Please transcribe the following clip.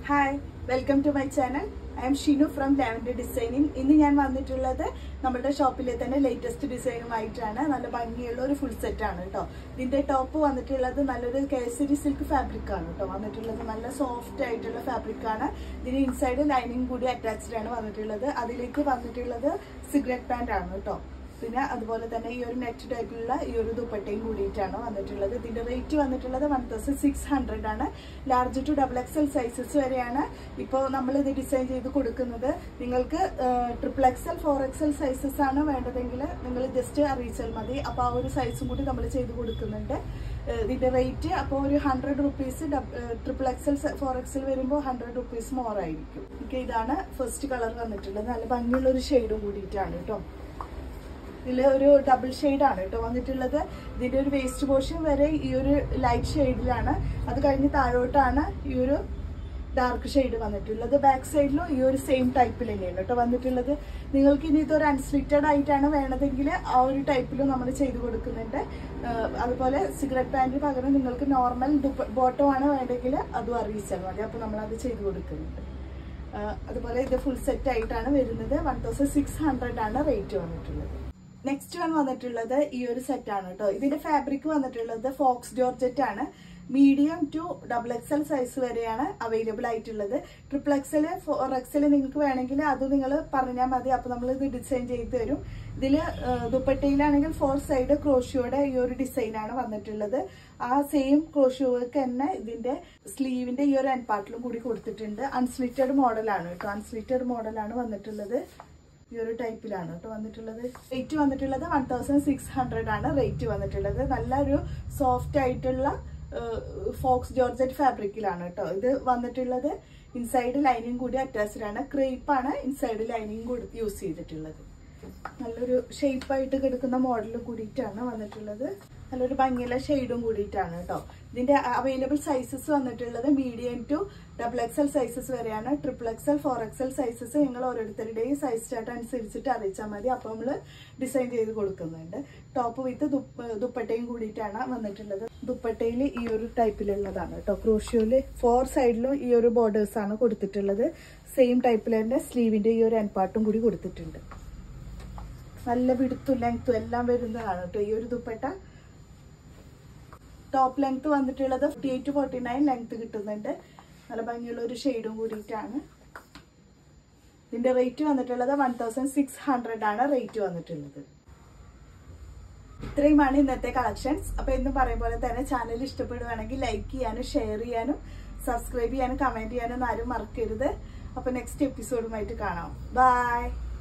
hi welcome to my channel I'm Shinu from Lavender Designing ഇന്ന് ഞാൻ വന്നിട്ടുള്ളത് നമ്മുടെ ഷോപ്പിലെ തന്നെ ലേറ്റസ്റ്റ് ഡിസൈനുമായിട്ടാണ് നല്ല ഭംഗിയുള്ള ഒരു ഫുൾ സെറ്റ് ആണ് കേട്ടോ ഇതിന്റെ ടോപ്പ് വന്നിട്ടുള്ളത് നല്ലൊരു കേസരി സിൽക്ക് ഫാബ്രിക് ആണ് കേട്ടോ വന്നിട്ടുള്ളത് നല്ല സോഫ്റ്റ് ആയിട്ടുള്ള ഫാബ്രിക് ആണ് ഇതിന് ഇൻസൈഡ് ലൈനിങ് കൂടി അറ്റാച്ച്ഡ് ആണ് വന്നിട്ടുള്ളത് അതിലേക്ക് വന്നിട്ടുള്ളത് സിഗരറ്റ് പാന്റ് ആണ് കേട്ടോ പിന്നെ അതുപോലെ തന്നെ ഈ ഒരു നെറ്റ് ടൈപ്പിലുള്ള ഈ ഒരു ദുപ്പട്ടയും കൂടിയിട്ടാണ് വന്നിട്ടുള്ളത് ഇതിന്റെ റേറ്റ് വന്നിട്ടുള്ളത് വൺ തൗസൻഡ് സിക്സ് ഹൺഡ്രഡ് ആണ് large to double XL sizes വരെയാണ് ഇപ്പോൾ നമ്മൾ ഇത് ഡിസൈൻ ചെയ്ത് കൊടുക്കുന്നത് നിങ്ങൾക്ക് triple XL four XL sizes ആണ് വേണ്ടതെങ്കിൽ നിങ്ങൾ ജസ്റ്റ് അറിയിച്ചാൽ മതി അപ്പോൾ ആ ഒരു സൈസും കൂടി നമ്മൾ ചെയ്ത് കൊടുക്കുന്നുണ്ട് ഏഹ് ഇതിന്റെ റേറ്റ് അപ്പോൾ ഒരു hundred rupees triple XL four XL വരുമ്പോൾ ഹൺഡ്രഡ് റുപ്പീസ് മോർ ആയിരിക്കും ഓക്കെ ഇതാണ് ഫസ്റ്റ് കളർ വന്നിട്ടുള്ളത് നല്ല ഭംഗിയുള്ള ഒരു ഷെയ്ഡും കൂടിയിട്ടാണ് കേട്ടോ ഇതിൽ ഒരു ഡബിൾ ആണ് കേട്ടോ വന്നിട്ടുള്ളത് ഇതിന്റെ ഒരു വേസ്റ്റ് പോർഷൻ വരെ ഈ ഒരു ലൈറ്റ് ഷെയ്ഡിലാണ് അത് കഴിഞ്ഞ് താഴോട്ടാണ് ഈ ഒരു ഡാർക്ക് ഷെയ്ഡ് വന്നിട്ടുള്ളത് ബാക്ക് സൈഡിലും ഈ ഒരു സെയിം ടൈപ്പിൽ തന്നെയാണ് കേട്ടോ വന്നിട്ടുള്ളത് നിങ്ങൾക്ക് ഇനി ഇതൊരു അൺസ്ലിറ്റഡ് ആയിട്ടാണ് വേണതെങ്കിൽ ആ ഒരു ടൈപ്പിലും നമ്മൾ ചെയ്ത് കൊടുക്കുന്നുണ്ട് ആഹ് അതുപോലെ സിഗരറ്റ് പാൻറ്റിന് പകരം നിങ്ങൾക്ക് നോർമൽ ബോട്ടം ആണ് വേണ്ടെങ്കിൽ അതും അറിയിച്ചാൽ മതി അപ്പോൾ നമ്മൾ അത് ചെയ്ത് കൊടുക്കുന്നുണ്ട് ആഹ് അതുപോലെ ഇത് ഫുൾ സെറ്റ് ആയിട്ടാണ് വരുന്നത് വൺ തൗസൻഡ് സിക്സ് ഹൺഡ്രഡ് ആണ് റേറ്റ് വന്നിട്ടുള്ളത് നെക്സ്റ്റ് വൺ വന്നിട്ടുള്ളത് ഈ ഒരു സെറ്റ് ആണ് കേട്ടോ ഇതിന്റെ ഫാബ്രിക് വന്നിട്ടുള്ളത് ഫോക്സ് ജോർജറ്റ് ആണ് medium to double XL size വരെയാണ് അവൈലബിൾ ആയിട്ടുള്ളത് ട്രിപ്പിൾ എക്സൽ ഫോർ എക്സൽ നിങ്ങൾക്ക് വേണമെങ്കിൽ അത് നിങ്ങൾ പറഞ്ഞാൽ മതി അപ്പൊ നമ്മൾ ഇത് ഡിസൈൻ ചെയ്ത് തരും ഇതിൽ ദുപ്പട്ടയിലാണെങ്കിൽ ഫോർ സൈഡ് ക്രോഷ്യോയുടെ ഈ ഒരു ഡിസൈനാണ് വന്നിട്ടുള്ളത് ആ സെയിം ക്രോഷ്യോക്ക് തന്നെ ഇതിന്റെ സ്ലീവിന്റെ ഈ ഒരു എൻ പാർട്ടിലും കൂടി കൊടുത്തിട്ടുണ്ട് അൺസ്ലിറ്റഡ് മോഡലാണ് കേട്ടോ അൺസ്ലിറ്റഡ് മോഡലാണ് വന്നിട്ടുള്ളത് ഈ ഒരു ടൈപ്പിലാണ് കേട്ടോ വന്നിട്ടുള്ളത് റേറ്റ് വന്നിട്ടുള്ളത് വൺ തൗസൻഡ് സിക്സ് ഹൺഡ്രഡ് ആണ് റേറ്റ് വന്നിട്ടുള്ളത് നല്ലൊരു സോഫ്റ്റ് ആയിട്ടുള്ള ഫോക്സ് ജോർജറ്റ് ഫാബ്രിക്കിലാണ് കേട്ടോ ഇത് വന്നിട്ടുള്ളത് ഇൻസൈഡ് ലൈനിങ് കൂടി അറ്റാച്ച്ഡ് ആണ് ക്രേപ്പ് ആണ് ഇൻസൈഡ് ലൈനിങ് കൂടി യൂസ് ചെയ്തിട്ടുള്ളത് നല്ലൊരു ഷേപ്പായിട്ട് കിടക്കുന്ന മോഡൽ കൂടിയിട്ടാണ് വന്നിട്ടുള്ളത് നല്ലൊരു ഭംഗിയുള്ള ഷെയ്ഡും കൂടിയിട്ടാണ് കേട്ടോ ഇതിന്റെ അവൈലബിൾ സൈസസ് വന്നിട്ടുള്ളത് medium to double XL sizes വരെയാണ് triple XL four XL sizes നിങ്ങൾ ഓരോരുത്തരുടെയും സൈസ് ചാർട്ട് അനുസരിച്ചിട്ട് അറിയിച്ചാൽ മതി അപ്പോൾ നമ്മൾ ഡിസൈൻ ചെയ്ത് കൊടുക്കുന്നുണ്ട് ടോപ്പ് വിത്ത് ദുപ്പട്ടയും കൂടിയിട്ടാണ് വന്നിട്ടുള്ളത് ദുപ്പട്ടയിൽ ഈ ഒരു ടൈപ്പിലുള്ളതാണ് കേട്ടോ ക്രോഷ്യോയില് ഫോർ സൈഡിലും ഈ ഒരു ബോർഡേഴ്സ് ആണ് കൊടുത്തിട്ടുള്ളത് സെയിം ടൈപ്പിൽ തന്നെ സ്ലീവിന്റെ ഈ ഒരു എൻപാട്ടും കൂടി കൊടുത്തിട്ടുണ്ട് നല്ല വിടുത്തും ലെങ്ത്തും എല്ലാം വരുന്നതാണ് കേട്ടോ ഈ ഒരു ദുപ്പട്ട ടോപ്പ് ലെങ്ത് വന്നിട്ടുള്ളത് fifty eight forty nine length കിട്ടുന്നുണ്ട് നല്ല ഭംഗിയുള്ള ഒരു ഷെയ്ഡും കൂടിയിട്ടാണ് ഇതിന്റെ റേറ്റ് വന്നിട്ടുള്ളത് വൺ തൗസൻഡ് സിക്സ് ഹൺഡ്രഡ് ആണ് റേറ്റ് വന്നിട്ടുള്ളത് ഇത്രയുമാണ് ഇന്നത്തെ കളക്ഷൻസ് അപ്പൊ എന്ന് പറയും പോലെ തന്നെ ചാനൽ ഇഷ്ടപ്പെടുവാണെങ്കിൽ ലൈക്ക് ചെയ്യാനും ഷെയർ ചെയ്യാനും സബ്സ്ക്രൈബ് ചെയ്യാനും കമന്റ് ചെയ്യാനും ആരും മറക്കരുത് അപ്പൊ നെക്സ്റ്റ് എപ്പിസോഡുമായിട്ട് കാണാം ബൈ